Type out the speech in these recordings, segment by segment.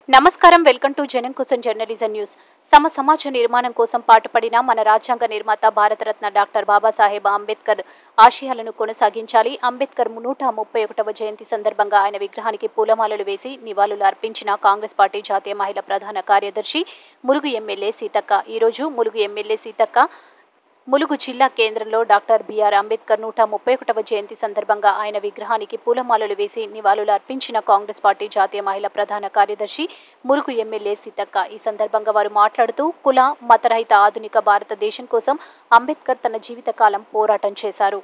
నమస్కారం welcome to జనం కోసం జర్నలిజం న్యూస్ సమ సమాజ నిర్మాణం కోసం పాటుపడిన మన రాజ్యాంగ నిర్మాత భారతరత్న డాక్టర్ బాబాసాహెబ్ అంబేద్కర్ ఆశయాలను కొనసాగించాలి అంబేద్కర్ నూట ముప్పై ఒకటవ జయంతి సందర్భంగా ఆయన విగ్రహానికి పూలమాలలు వేసి నివాళులు అర్పించిన కాంగ్రెస్ పార్టీ జాతీయ మహిళా ప్రధాన కార్యదర్శి ములుగు ఎమ్మెల్యే సీతక్క ఈరోజు ములుగు ఎమ్మెల్యే సీతక్క ములుగు జిల్లా కేంద్రంలో డాక్టర్ బిఆర్ అంబేద్కర్ నూట ముప్పై ఒకటవ జయంతి సందర్భంగా ఆయన విగ్రహానికి పూలమాలలు వేసి నివాళులు అర్పించిన కాంగ్రెస్ పార్టీ జాతీయ మహిళా ప్రధాన కార్యదర్శి ములుగు ఎమ్మెల్యే సీతక్క ఈ సందర్భంగా వారు మాట్లాడుతూ కుల మతరహిత ఆధునిక భారతదేశం కోసం అంబేద్కర్ తన జీవితకాలం పోరాటం చేశారు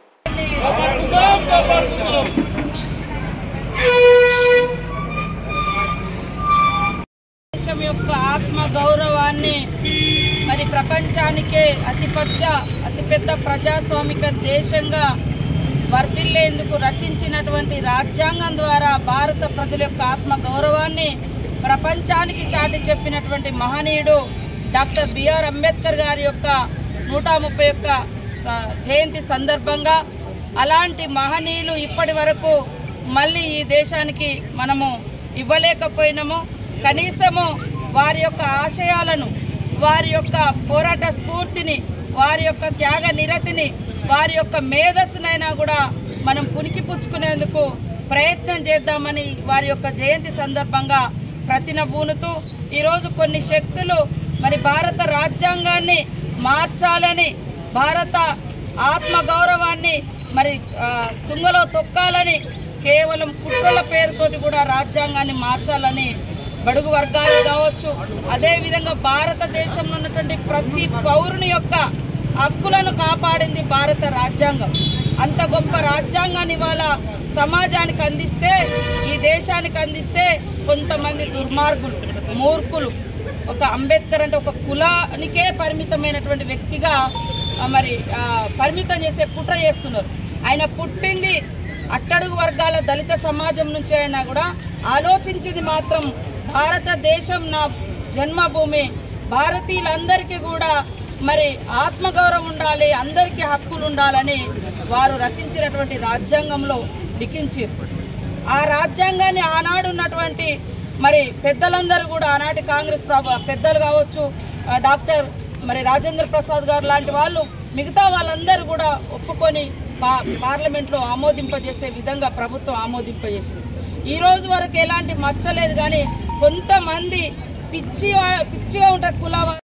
దేశం యొక్క ఆత్మ గౌరవాన్ని మరి ప్రపంచానికే అతిపెద్ద అతిపెద్ద ప్రజాస్వామిక దేశంగా వర్ధిల్లేందుకు రచించినటువంటి రాజ్యాంగం ద్వారా భారత ప్రజల యొక్క ఆత్మ గౌరవాన్ని ప్రపంచానికి చాటి చెప్పినటువంటి మహనీయుడు డాక్టర్ బిఆర్ అంబేద్కర్ గారి యొక్క నూట ముప్పై ఒక్క స- జయంతి సందర్భంగా అలాంటి మహనీయులు ఇప్పటి వరకు మళ్ళీ ఈ దేశానికి మనము ఇవ్వలేకపోయినాము కనీసము వారి యొక్క ఆశయాలను వారి యొక్క పోరాట స్ఫూర్తిని వారి యొక్క త్యాగ నిరతిని వారి యొక్క మేధస్సునైనా కూడా మనం పునికి పుచ్చుకునేందుకు ప్రయత్నం చేద్దామని వారి యొక్క జయంతి సందర్భంగా ప్రతినబూనుతూ ఈరోజు కొన్ని శక్తులు మరి భారత రాజ్యాంగాన్ని మార్చాలని భారత ఆత్మగౌరవాన్ని మరి ఆ, తుంగలో తొక్కాలని కేవలం కుట్రల పేరుతోటి కూడా రాజ్యాంగాన్ని మార్చాలని బడుగు వర్గాలు కావచ్చు అదే విధంగా భారతదేశంలో ఉన్నటువంటి ప్రతి పౌరుని యొక్క హక్కులను కాపాడింది భారత రాజ్యాంగం అంత గొప్ప రాజ్యాంగాన్ని ఇవాళ సమాజానికి అందిస్తే ఈ దేశానికి అందిస్తే కొంతమంది దుర్మార్గులు మూర్ఖులు ఒక అంబేద్కర్ అంటే ఒక కులానికే పరిమితమైనటువంటి వ్యక్తిగా ఆ, మరి ఆ, పరిమితం చేసే కుట్ర చేస్తున్నారు ఆయన పుట్టింది అట్టడుగు వర్గాల దళిత సమాజం నుంచి అయినా కూడా ఆలోచించింది మాత్రం భారతదేశం నా జన్మభూమి భారతీయులందరికీ కూడా మరి ఆత్మగౌరవం ఉండాలి అందరికీ హక్కులు ఉండాలని వారు రచించినటువంటి రాజ్యాంగంలో లిఖించారు ఆ రాజ్యాంగాన్ని ఆనాడు ఉన్నటువంటి మరి పెద్దలందరూ కూడా ఆనాటి కాంగ్రెస్ ప్రభ- పెద్దలు కావచ్చు ఆ, డాక్టర్ మరి రాజేంద్ర ప్రసాద్ గారు లాంటి వాళ్ళు మిగతా వాళ్ళందరూ కూడా ఒప్పుకొని పా పార్లమెంట్లో ఆమోదింపజేసే విధంగా ప్రభుత్వం ఆమోదింపజేసింది ఈ రోజు వరకు ఎలాంటి మచ్చలేదు కానీ కొంతమంది పిచ్చి వా- పిచ్చిగా ఉంటారు కుల